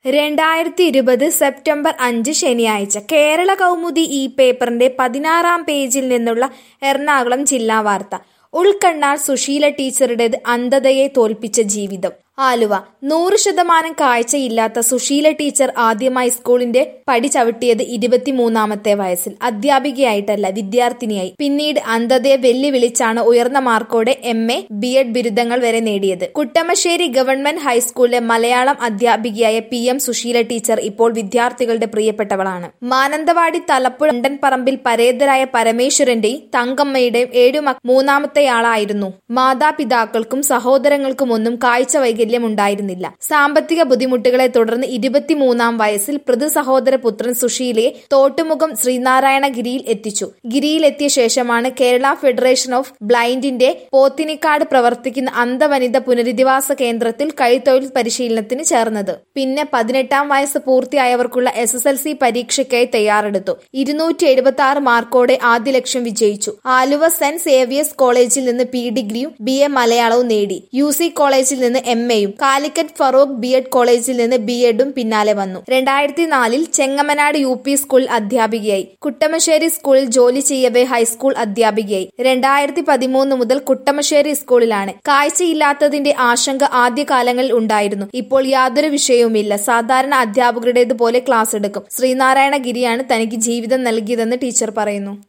രണ്ടായിരത്തി ഇരുപത് സെപ്റ്റംബർ അഞ്ച് ശനിയാഴ്ച കേരള കൗമുദി ഈ പേപ്പറിന്റെ പതിനാറാം പേജിൽ നിന്നുള്ള എറണാകുളം ജില്ലാ വാർത്ത ഉൾക്കണ്ണാൽ സുശീല ടീച്ചറുടേത് അന്ധതയെ തോൽപ്പിച്ച ജീവിതം ആലുവ നൂറ് ശതമാനം കാഴ്ചയില്ലാത്ത സുശീല ടീച്ചർ ആദ്യമായി സ്കൂളിന്റെ പടി ചവിട്ടിയത് ഇരുപത്തിമൂന്നാമത്തെ വയസ്സിൽ അധ്യാപികയായിട്ടല്ല വിദ്യാർത്ഥിനിയായി പിന്നീട് അന്ധതയെ വെല്ലുവിളിച്ചാണ് ഉയർന്ന മാർക്കോടെ എം എ ബി എഡ് ബിരുദങ്ങൾ വരെ നേടിയത് കുട്ടമശ്ശേരി ഗവൺമെന്റ് ഹൈസ്കൂളിലെ മലയാളം അധ്യാപികയായ പി എം സുശീല ടീച്ചർ ഇപ്പോൾ വിദ്യാർത്ഥികളുടെ പ്രിയപ്പെട്ടവളാണ് മാനന്തവാടി തലപ്പുഴ ലണ്ടൻ പറമ്പിൽ പരേതരായ പരമേശ്വരന്റെയും തങ്കമ്മയുടെയും ഏഴു മക്ക മൂന്നാമത്തെയാളായിരുന്നു മാതാപിതാക്കൾക്കും സഹോദരങ്ങൾക്കും ഒന്നും കാഴ്ച വൈകല്യം ഉണ്ടായിരുന്നില്ല സാമ്പത്തിക ബുദ്ധിമുട്ടുകളെ തുടർന്ന് ഇരുപത്തിമൂന്നാം വയസ്സിൽ പൃഥു സഹോദര പുത്രൻ സുശീലയെ തോട്ടുമുഖം ശ്രീനാരായണഗിരിയിൽ എത്തിച്ചു ഗിരിയിലെത്തിയ ശേഷമാണ് കേരള ഫെഡറേഷൻ ഓഫ് ബ്ലൈൻഡിന്റെ പോത്തിനിക്കാട് പ്രവർത്തിക്കുന്ന അന്ധവനിത പുനരധിവാസ കേന്ദ്രത്തിൽ കൈത്തൊഴിൽ പരിശീലനത്തിന് ചേർന്നത് പിന്നെ പതിനെട്ടാം വയസ്സ് പൂർത്തിയായവർക്കുള്ള എസ് എസ് എൽ സി പരീക്ഷയ്ക്കായി തയ്യാറെടുത്തു ഇരുന്നൂറ്റി എഴുപത്തി ആറ് മാർക്കോടെ ആദ്യ ലക്ഷ്യം വിജയിച്ചു ആലുവ സെന്റ് സേവിയേഴ്സ് കോളേജിൽ നിന്ന് പി ഡിഗ്രിയും ബി എ മലയാളവും നേടി യു സി കോളേജിൽ നിന്ന് എം എയും കാലിക്കറ്റ് ഫറൂഖ് ബി എഡ് കോളേജിൽ നിന്ന് ബി എഡും പിന്നാലെ വന്നു രണ്ടായിരത്തി നാലിൽ ചെങ്ങമനാട് യു പി സ്കൂൾ അധ്യാപികയായി കുട്ടമശ്ശേരി സ്കൂളിൽ ജോലി ചെയ്യവേ ഹൈസ്കൂൾ അധ്യാപികയായി രണ്ടായിരത്തി പതിമൂന്ന് മുതൽ കുട്ടമശ്ശേരി സ്കൂളിലാണ് കാഴ്ചയില്ലാത്തതിന്റെ ആശങ്ക ആദ്യകാലങ്ങളിൽ ഉണ്ടായിരുന്നു ഇപ്പോൾ യാതൊരു വിഷയവുമില്ല സാധാരണ അധ്യാപകരുടേതുപോലെ ക്ലാസ് എടുക്കും ശ്രീനാരായണ ഗിരിയാണ് തനിക്ക് ജീവിതം നൽകിയതെന്ന് ടീച്ചർ പറയുന്നു